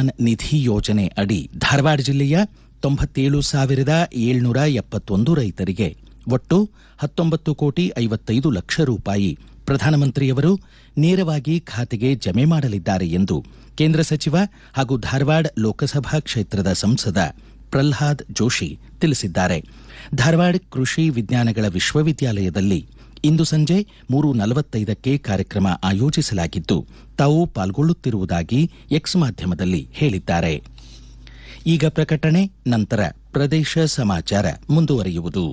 ಕಿಸಾನ್ ನಿಧಿ ಯೋಜನೆ ಅಡಿ ಧಾರವಾಡ ಜಿಲ್ಲೆಯ ತೊಂಬತ್ತೇಳು ಸಾವಿರದ ಏಳ್ನೂರ ಎಪ್ಪತ್ತೊಂದು ರೈತರಿಗೆ ಒಟ್ಟು ಹತ್ತೊಂಬತ್ತು ಕೋಟಿ ಐವತ್ತೈದು ಲಕ್ಷ ರೂಪಾಯಿ ಪ್ರಧಾನಮಂತ್ರಿಯವರು ನೇರವಾಗಿ ಖಾತೆಗೆ ಜಮೆ ಮಾಡಲಿದ್ದಾರೆ ಎಂದು ಕೇಂದ್ರ ಸಚಿವ ಹಾಗೂ ಧಾರವಾಡ ಲೋಕಸಭಾ ಕ್ಷೇತ್ರದ ಸಂಸದ ಪ್ರಲ್ಹಾದ್ ಜೋಶಿ ತಿಳಿಸಿದ್ದಾರೆ ಧಾರವಾಡ ಕೃಷಿ ವಿಜ್ಞಾನಗಳ ವಿಶ್ವವಿದ್ಯಾಲಯದಲ್ಲಿ ಇಂದು ಸಂಜೆ ಮೂರು ನಲವತ್ತೈದಕ್ಕೆ ಕಾರ್ಯಕ್ರಮ ಆಯೋಜಿಸಲಾಗಿದ್ದು ತಾವು ಪಾಲ್ಗೊಳ್ಳುತ್ತಿರುವುದಾಗಿ ಎಕ್ಸ್ ಮಾಧ್ಯಮದಲ್ಲಿ ಹೇಳಿದ್ದಾರೆ ಈಗ ಪ್ರಕಟಣೆ ನಂತರ ಪ್ರದೇಶ ಸಮಾಚಾರ ಮುಂದುವರಿಯುವುದು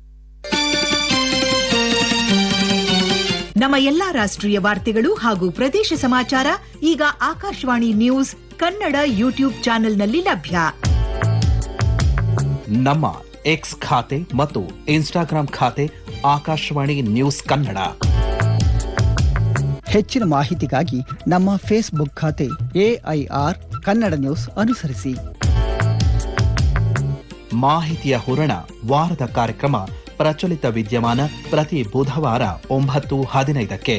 ನಮ್ಮ ಎಲ್ಲಾ ರಾಷ್ಟ್ರೀಯ ವಾರ್ತೆಗಳು ಹಾಗೂ ಪ್ರದೇಶ ಸಮಾಚಾರ ಈಗ ಆಕಾಶವಾಣಿ ನ್ಯೂಸ್ ಕನ್ನಡ ಯೂಟ್ಯೂಬ್ ಚಾನೆಲ್ನಲ್ಲಿ ಲಭ್ಯ ನಮ್ಮ ಎಕ್ಸ್ ಖಾತೆ ಮತ್ತು ಇನ್ಸ್ಟಾಗ್ರಾಂ ಖಾತೆ ಆಕಾಶವಾಣಿ ನ್ಯೂಸ್ ಕನ್ನಡ ಹೆಚ್ಚಿನ ಮಾಹಿತಿಗಾಗಿ ನಮ್ಮ ಫೇಸ್ಬುಕ್ ಖಾತೆ ಎಐಆರ್ ಕನ್ನಡ ನ್ಯೂಸ್ ಅನುಸರಿಸಿ ಮಾಹಿತಿಯ ಹೂರಣ ವಾರದ ಕಾರ್ಯಕ್ರಮ ಪ್ರಚಲಿತ ವಿದ್ಯಮಾನ ಪ್ರತಿ ಬುಧವಾರ ಒಂಬತ್ತು ಹದಿನೈದಕ್ಕೆ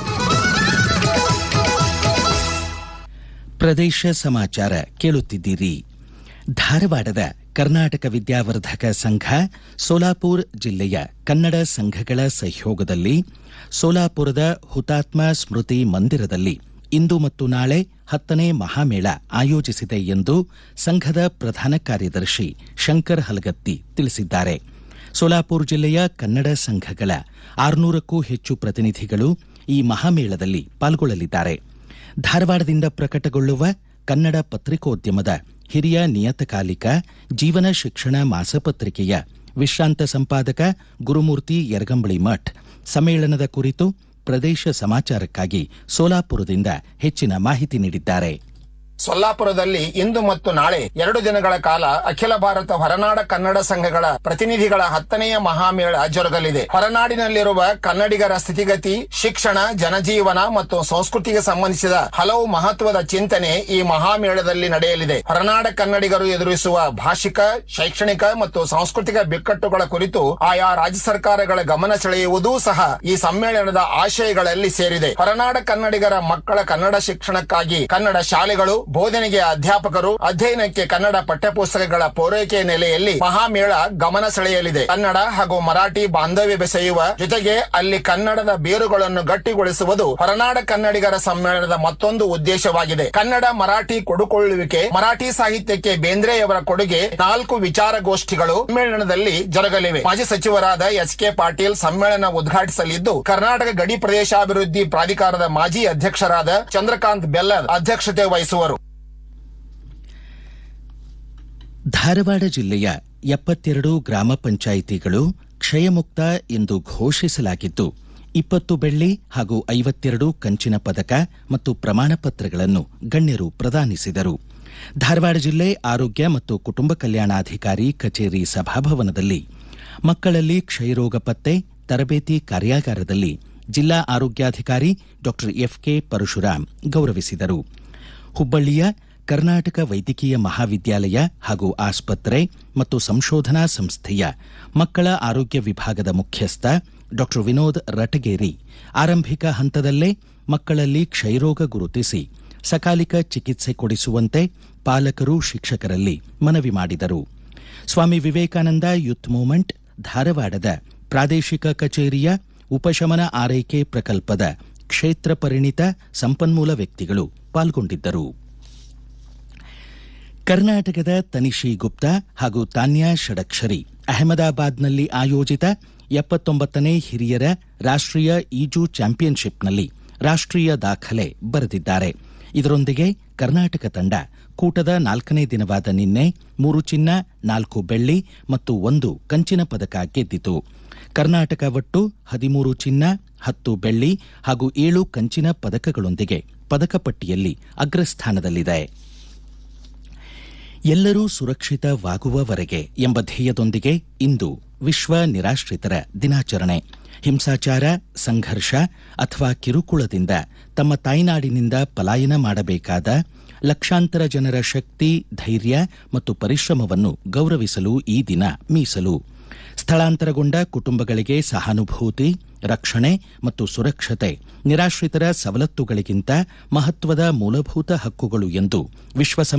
ಪ್ರದೇಶ ಸಮಾಚಾರ ಕೇಳುತ್ತಿದ್ದೀರಿ ಧಾರವಾಡದ ಕರ್ನಾಟಕ ವಿದ್ಯಾವರ್ಧಕ ಸಂಘ ಸೋಲಾಪುರ್ ಜಿಲ್ಲೆಯ ಕನ್ನಡ ಸಂಘಗಳ ಸಹಯೋಗದಲ್ಲಿ ಸೋಲಾಪುರದ ಹುತಾತ್ಮ ಸ್ಮೃತಿ ಮಂದಿರದಲ್ಲಿ ಇಂದು ಮತ್ತು ನಾಳೆ ಹತ್ತನೇ ಮಹಾಮೇಳ ಆಯೋಜಿಸಿದೆ ಎಂದು ಸಂಘದ ಪ್ರಧಾನ ಕಾರ್ಯದರ್ಶಿ ಶಂಕರ್ ಹಲಗತ್ತಿ ತಿಳಿಸಿದ್ದಾರೆ ಸೋಲಾಪುರ್ ಜಿಲ್ಲೆಯ ಕನ್ನಡ ಸಂಘಗಳ ಆರುನೂರಕ್ಕೂ ಹೆಚ್ಚು ಪ್ರತಿನಿಧಿಗಳು ಈ ಮಹಾಮೇಳದಲ್ಲಿ ಪಾಲ್ಗೊಳ್ಳಲಿದ್ದಾರೆ ಧಾರವಾಡದಿಂದ ಪ್ರಕಟಗೊಳ್ಳುವ ಕನ್ನಡ ಪತ್ರಿಕೋದ್ಯಮದ ಹಿರಿಯ ನಿಯತಕಾಲಿಕ ಜೀವನ ಶಿಕ್ಷಣ ಮಾಸಪತ್ರಿಕೆಯ ವಿಶ್ರಾಂತ ಸಂಪಾದಕ ಗುರುಮೂರ್ತಿ ಯರಗಂಬಳಿ ಮಠ್ ಸಮ್ಮೇಳನದ ಕುರಿತು ಪ್ರದೇಶ ಸಮಾಚಾರಕ್ಕಾಗಿ ಸೋಲಾಪುರದಿಂದ ಹೆಚ್ಚಿನ ಮಾಹಿತಿ ನೀಡಿದ್ದಾರೆ ಸೊಲ್ಲಾಪುರದಲ್ಲಿ ಇಂದು ಮತ್ತು ನಾಳೆ ಎರಡು ದಿನಗಳ ಕಾಲ ಅಖಿಲ ಭಾರತ ಹೊರನಾಡ ಕನ್ನಡ ಸಂಘಗಳ ಪ್ರತಿನಿಧಿಗಳ ಹತ್ತನೆಯ ಮಹಾಮೇಳ ಜರುಗಲಿದೆ ಹೊರನಾಡಿನಲ್ಲಿರುವ ಕನ್ನಡಿಗರ ಸ್ಥಿತಿಗತಿ ಶಿಕ್ಷಣ ಜನಜೀವನ ಮತ್ತು ಸಂಸ್ಕೃತಿಗೆ ಸಂಬಂಧಿಸಿದ ಹಲವು ಮಹತ್ವದ ಚಿಂತನೆ ಈ ಮಹಾಮೇಳದಲ್ಲಿ ನಡೆಯಲಿದೆ ಹೊರನಾಡ ಕನ್ನಡಿಗರು ಎದುರಿಸುವ ಭಾಷಿಕ ಶೈಕ್ಷಣಿಕ ಮತ್ತು ಸಾಂಸ್ಕೃತಿಕ ಬಿಕ್ಕಟ್ಟುಗಳ ಕುರಿತು ಆಯಾ ರಾಜ್ಯ ಸರ್ಕಾರಗಳ ಗಮನ ಸೆಳೆಯುವುದೂ ಸಹ ಈ ಸಮ್ಮೇಳನದ ಆಶಯಗಳಲ್ಲಿ ಸೇರಿದೆ ಹೊರನಾಡ ಕನ್ನಡಿಗರ ಮಕ್ಕಳ ಕನ್ನಡ ಶಿಕ್ಷಣಕ್ಕಾಗಿ ಕನ್ನಡ ಶಾಲೆಗಳು ಬೋಧನೆಗೆ ಅಧ್ಯಾಪಕರು ಅಧ್ಯಯನಕ್ಕೆ ಕನ್ನಡ ಪಠ್ಯಪುಸ್ತಕಗಳ ಪೂರೈಕೆ ನೆಲೆಯಲ್ಲಿ ಮಹಾಮೇಳ ಗಮನ ಸೆಳೆಯಲಿದೆ ಕನ್ನಡ ಹಾಗೂ ಮರಾಠಿ ಬಾಂಧವ್ಯ ಬೆಸೆಯುವ ಜೊತೆಗೆ ಅಲ್ಲಿ ಕನ್ನಡದ ಬೇರುಗಳನ್ನು ಗಟ್ಟಿಗೊಳಿಸುವುದು ಹೊರನಾಡ ಕನ್ನಡಿಗರ ಸಮ್ಮೇಳನದ ಮತ್ತೊಂದು ಉದ್ದೇಶವಾಗಿದೆ ಕನ್ನಡ ಮರಾಠಿ ಕೊಡುಕೊಳ್ಳುವಿಕೆ ಮರಾಠಿ ಸಾಹಿತ್ಯಕ್ಕೆ ಬೇಂದ್ರೆಯವರ ಕೊಡುಗೆ ನಾಲ್ಕು ವಿಚಾರಗೋಷ್ಠಿಗಳು ಸಮ್ಮೇಳನದಲ್ಲಿ ಜರುಗಲಿವೆ ಮಾಜಿ ಸಚಿವರಾದ ಎಚ್ ಕೆ ಪಾಟೀಲ್ ಸಮ್ಮೇಳನ ಉದ್ಘಾಟಿಸಲಿದ್ದು ಕರ್ನಾಟಕ ಗಡಿ ಪ್ರದೇಶಾಭಿವೃದ್ಧಿ ಪ್ರಾಧಿಕಾರದ ಮಾಜಿ ಅಧ್ಯಕ್ಷರಾದ ಚಂದ್ರಕಾಂತ್ ಬೆಲ್ಲರ್ ಅಧ್ಯಕ್ಷತೆ ವಹಿಸುವರು ಧಾರವಾಡ ಜಿಲ್ಲೆಯ ಎಪ್ಪತ್ತೆರಡು ಗ್ರಾಮ ಪಂಚಾಯಿತಿಗಳು ಕ್ಷಯಮುಕ್ತ ಎಂದು ಘೋಷಿಸಲಾಗಿದ್ದು ಇಪ್ಪತ್ತು ಬೆಳ್ಳಿ ಹಾಗೂ ಐವತ್ತೆರಡು ಕಂಚಿನ ಪದಕ ಮತ್ತು ಪ್ರಮಾಣ ಪತ್ರಗಳನ್ನು ಗಣ್ಯರು ಪ್ರದಾನಿಸಿದರು ಧಾರವಾಡ ಜಿಲ್ಲೆ ಆರೋಗ್ಯ ಮತ್ತು ಕುಟುಂಬ ಕಲ್ಯಾಣಾಧಿಕಾರಿ ಕಚೇರಿ ಸಭಾಭವನದಲ್ಲಿ ಮಕ್ಕಳಲ್ಲಿ ಕ್ಷಯರೋಗ ಪತ್ತೆ ತರಬೇತಿ ಕಾರ್ಯಾಗಾರದಲ್ಲಿ ಜಿಲ್ಲಾ ಆರೋಗ್ಯಾಧಿಕಾರಿ ಡಾ ಎಫ್ಕೆ ಪರಶುರಾಮ್ ಗೌರವಿಸಿದರು ಹುಬ್ಬಳ್ಳಿಯ ಕರ್ನಾಟಕ ವೈದ್ಯಕೀಯ ಮಹಾವಿದ್ಯಾಲಯ ಹಾಗೂ ಆಸ್ಪತ್ರೆ ಮತ್ತು ಸಂಶೋಧನಾ ಸಂಸ್ಥೆಯ ಮಕ್ಕಳ ಆರೋಗ್ಯ ವಿಭಾಗದ ಮುಖ್ಯಸ್ಥ ಡಾ ವಿನೋದ್ ರಟಗೇರಿ ಆರಂಭಿಕ ಹಂತದಲ್ಲೇ ಮಕ್ಕಳಲ್ಲಿ ಕ್ಷಯರೋಗ ಗುರುತಿಸಿ ಸಕಾಲಿಕ ಚಿಕಿತ್ಸೆ ಕೊಡಿಸುವಂತೆ ಪಾಲಕರು ಶಿಕ್ಷಕರಲ್ಲಿ ಮನವಿ ಮಾಡಿದರು ಸ್ವಾಮಿ ವಿವೇಕಾನಂದ ಯೂತ್ ಮೂವ್ಮೆಂಟ್ ಧಾರವಾಡದ ಪ್ರಾದೇಶಿಕ ಕಚೇರಿಯ ಉಪಶಮನ ಆರೈಕೆ ಪ್ರಕಲ್ಪದ ಕ್ಷೇತ್ರ ಪರಿಣಿತ ಸಂಪನ್ಮೂಲ ವ್ಯಕ್ತಿಗಳು ಪಾಲ್ಗೊಂಡಿದ್ದರು ಕರ್ನಾಟಕದ ತನಿಷಿ ಗುಪ್ತಾ ಹಾಗೂ ತಾನ್ಯಾ ಷಡಕ್ಷರಿ ಅಹಮದಾಬಾದ್ನಲ್ಲಿ ಆಯೋಜಿತ ಎಪ್ಪತ್ತೊಂಬತ್ತನೇ ಹಿರಿಯರ ರಾಷ್ಟ್ರೀಯ ಈಜು ಚಾಂಪಿಯನ್ಶಿಪ್ನಲ್ಲಿ ರಾಷ್ಟ್ರೀಯ ದಾಖಲೆ ಬರೆದಿದ್ದಾರೆ ಇದರೊಂದಿಗೆ ಕರ್ನಾಟಕ ತಂಡ ಕೂಟದ ನಾಲ್ಕನೇ ದಿನವಾದ ನಿನ್ನೆ ಮೂರು ಚಿನ್ನ ನಾಲ್ಕು ಬೆಳ್ಳಿ ಮತ್ತು ಒಂದು ಕಂಚಿನ ಪದಕ ಗೆದ್ದಿತು ಕರ್ನಾಟಕ ಒಟ್ಟು ಹದಿಮೂರು ಚಿನ್ನ ಹತ್ತು ಬೆಳ್ಳಿ ಹಾಗೂ ಏಳು ಕಂಚಿನ ಪದಕಗಳೊಂದಿಗೆ ಪದಕ ಪಟ್ಟಿಯಲ್ಲಿ ಅಗ್ರಸ್ಥಾನದಲ್ಲಿದೆ ಎಲ್ಲರೂ ಸುರಕ್ಷಿತವಾಗುವವರೆಗೆ ಎಂಬ ಧ್ಯೇಯದೊಂದಿಗೆ ಇಂದು ವಿಶ್ವ ನಿರಾಶ್ರಿತರ ದಿನಾಚರಣೆ ಹಿಂಸಾಚಾರ ಸಂಘರ್ಷ ಅಥವಾ ಕಿರುಕುಳದಿಂದ ತಮ್ಮ ತಾಯ್ನಾಡಿನಿಂದ ಪಲಾಯನ ಮಾಡಬೇಕಾದ ಲಕ್ಷಾಂತರ ಜನರ ಶಕ್ತಿ ಧೈರ್ಯ ಮತ್ತು ಪರಿಶ್ರಮವನ್ನು ಗೌರವಿಸಲು ಈ ದಿನ ಮೀಸಲು ಸ್ಥಳಾಂತರಗೊಂಡ ಕುಟುಂಬಗಳಿಗೆ ಸಹಾನುಭೂತಿ ರಕ್ಷಣೆ ಮತ್ತು ಸುರಕ್ಷತೆ ನಿರಾಶ್ರಿತರ ಸವಲತ್ತುಗಳಿಗಿಂತ ಮಹತ್ವದ ಮೂಲಭೂತ ಹಕ್ಕುಗಳು ಎಂದು ವಿಶ್ವಸಂಸ್ಥೆ